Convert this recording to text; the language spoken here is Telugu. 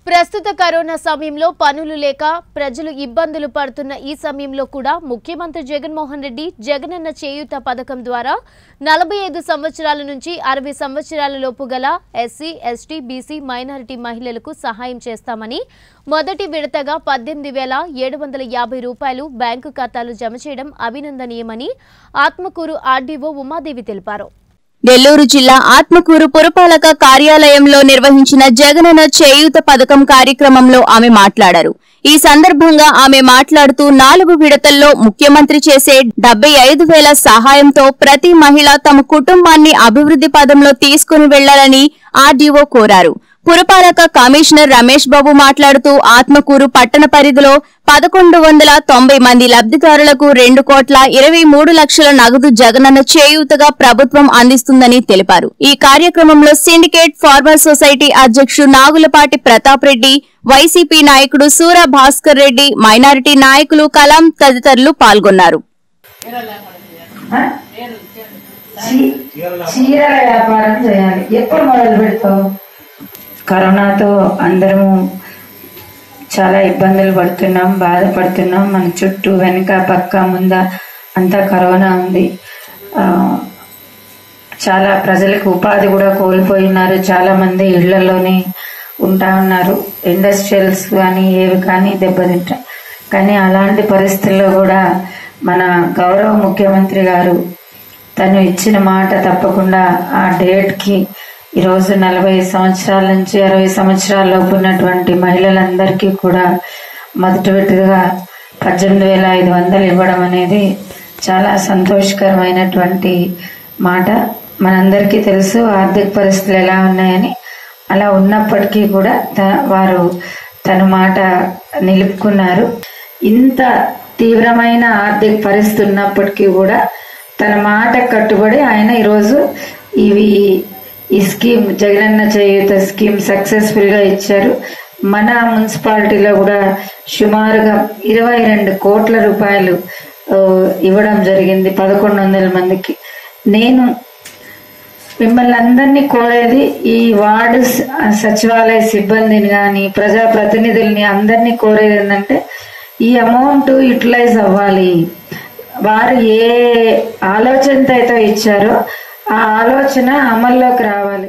ప్రస్తుత కరోనా సమయంలో పనులు లేక ప్రజలు ఇబ్బందులు పడుతున్న ఈ సమయంలో కూడా ముఖ్యమంత్రి జగన్మోహన్ రెడ్డి జగనన్న చేయూత పథకం ద్వారా నలభై ఐదు సంవత్సరాల నుంచి అరవై సంవత్సరాల లోపు గల ఎస్సీ ఎస్టీ బీసీ మైనారిటీ మహిళలకు సహాయం చేస్తామని మొదటి విడతగా పద్దెనిమిది వేల ఏడు వందల యాభై రూపాయలు బ్యాంకు ఖాతాలు జమ చేయడం అభినందనీయమని ఆత్మకూరు ఆర్డీఓ ఉమాదేవి తెలిపారు నెల్లూరు జిల్లా ఆత్మకూరు పురపాలక కార్యాలయంలో నిర్వహించిన జగనన్న చేయూత పథకం కార్యక్రమంలో ఆమె మాట్లాడారు ఈ సందర్భంగా ఆమె మాట్లాడుతూ నాలుగు విడతల్లో ముఖ్యమంత్రి చేసే డెబ్బై ఐదు వేల సహాయంతో ప్రతి మహిళ తమ కుటుంబాన్ని అభివృద్ధి పదంలో తీసుకుని వెళ్లాలని ఆర్డీఓ కోరారు పురపాలక కమిషనర్ రమేష్ బాబు మాట్లాడుతూ ఆత్మకూరు పట్టణ పరిధిలో పదకొండు వందల తొంభై మంది లబ్ధిదారులకు రెండు కోట్ల ఇరవై మూడు లక్షల నగదు జగనన్న చేయూతగా ప్రభుత్వం అందిస్తుందని తెలిపారు ఈ కార్యక్రమంలో సిండికేట్ ఫార్మర్ సొసైటీ అధ్యక్షుడు నాగులపాటి ప్రతాప్ రెడ్డి వైసీపీ నాయకుడు సూర భాస్కర్ రెడ్డి మైనారిటీ నాయకులు కలాం తదితరులు పాల్గొన్నారు చీ- చీరల వ్యాపారం చేయాలి ఎప్పుడు మొదలు పెడతావు కరోనాతో అందరము చాలా ఇబ్బందులు పడుతున్నాం బాధపడుతున్నాం మన చుట్టూ వెనక పక్క ముంద అంతా కరోనా ఉంది ఆ, చాలా ప్రజలకు ఉపాధి కూడా కోల్పోయినారు చాలా మంది ఇళ్లలోనే ఉంటా ఉన్నారు ఇండస్ట్రియల్స్ కానీ ఏవి కానీ దెబ్బతింటాయి కానీ అలాంటి పరిస్థితుల్లో కూడా మన గౌరవ ముఖ్యమంత్రి గారు తను ఇచ్చిన మాట తప్పకుండా ఆ డేట్కి ఈరోజు నలభై సంవత్సరాల నుంచి అరవై సంవత్సరాల లోపు ఉన్నటువంటి మహిళలందరికీ కూడా మొదటి విడతగా పద్దెనిమిది వేల ఐదు వందలు ఇవ్వడం అనేది చాలా సంతోషకరమైనటువంటి మాట మనందరికీ తెలుసు ఆర్థిక పరిస్థితులు ఎలా ఉన్నాయని అలా ఉన్నప్పటికీ కూడా త- వారు తన మాట నిలుపుకున్నారు ఇంత తీవ్రమైన ఆర్థిక పరిస్థితి ఉన్నప్పటికీ కూడా తన మాట కట్టుబడి ఆయన ఈరోజు ఇవి ఈ స్కీమ్ జగనన్న చేయూత స్కీమ్ సక్సెస్ఫుల్ గా ఇచ్చారు మన మున్సిపాలిటీలో కూడా సుమారుగా ఇరవై రెండు కోట్ల రూపాయలు ఆ, ఇవ్వడం జరిగింది పదకొండు వందల మందికి నేను మిమ్మల్ని అందరినీ కోరేది ఈ వార్డు స- సచివాలయ సిబ్బందిని కానీ ప్రజాప్రతినిధుల్ని అందరినీ కోరేది ఏంటంటే ఈ అమౌంట్ యూటిలైజ్ అవ్వాలి వారు ఏ ఆలోచనతో అయితే ఇచ్చారో ఆ ఆలోచన అమల్లోకి రావాలి